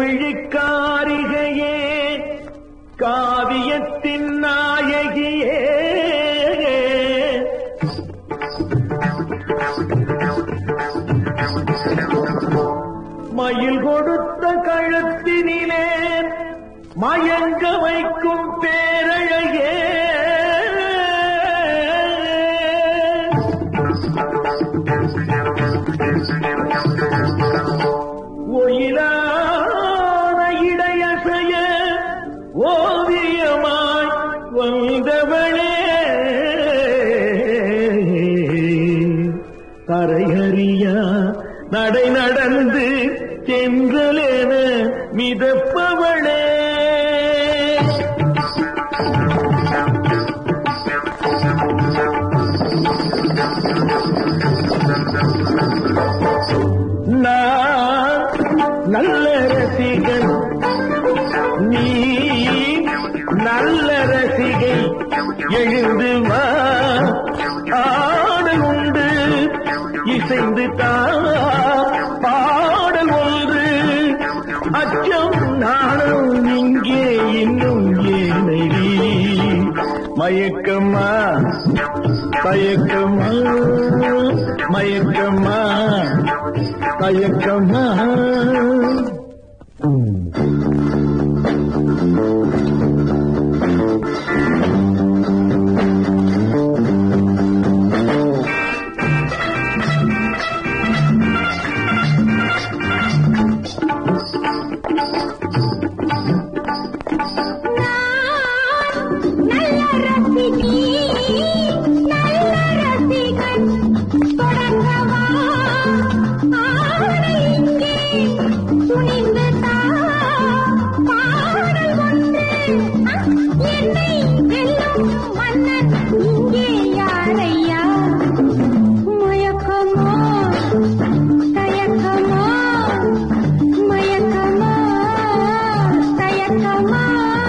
கருவிழிக்காரிகையே காவியத்தின் நாயகியே மயில் கொடுத்த கழுத்தினிலே மயங்க வைக்கும் பேரழகே ஒயிலான இடையசைய ஓவியமாய் வந்தவளே தரையறியா நடை நடந்து சென்றலேன மிதப்பவளே நான் நல்ல ரசிகன் நீ நல்ல ரசிகை எழுந்து வா ஆடல் உண்டு இசைந்து தா பாடல் ஒன்று அச்சம் நானும் இங்கே இன்னும் ஏனடி மயக்கமா தயக்கமா மயக்கமா தயக்கமா நல்ல ரசிகி நல்ல ரசிகன் தொடங்கவா ஆடை இங்கே துணிந்து தா பாடல் ஒன்று என்னை வெல்லும் மன்னன் இங்கே யாரையா மயக்கமோ தயக்கமோ மயக்கமோ தயக்கமா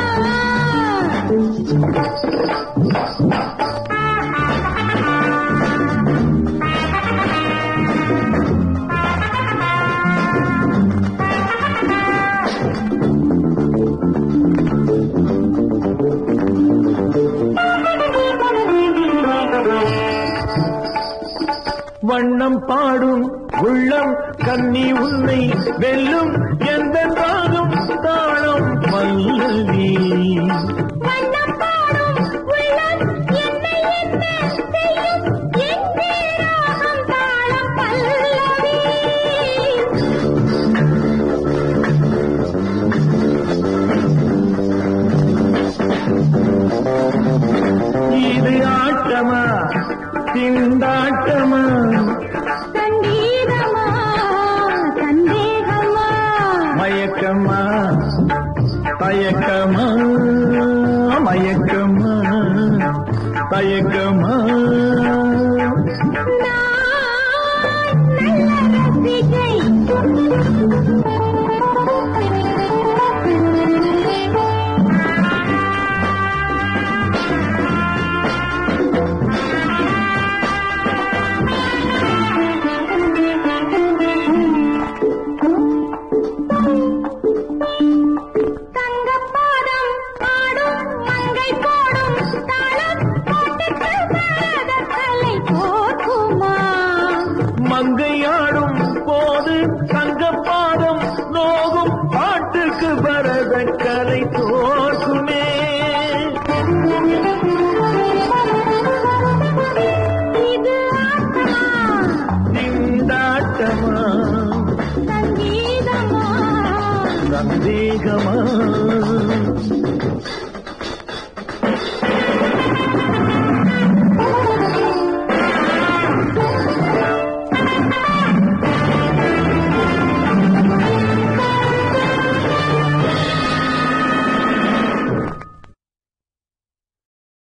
வண்ணம் பாடும் உள்ளம் கன்னி உன்னை வெல்லும் எந்த ராகம் தாளம் பல்லவி வண்ணம் பாடும் உள்ளம் என்னை என்ன செய்யும் எங்கே ராகம் தாளம் பல்லவி இது ஆட்டமா திண்டாட்டமா சங்கீதமா சந்தேகமா மயக்கமா தயக்கமா மயக்கமா தயக்கமா நான் நல்ல ரசிகை தங்கப்பாதம் ஆடும் மங்கை போடும் தாளம் போட்டுக்கள் பாதக்கலை போக்குமா மங்கையாடும் போது தங்கப்பாதம் நோகும் பாட்டுக்கு பரத கலை தோற்குமே இது ஆட்டமா திண்டாட்டமா சங்கீதமா சந்தேகமா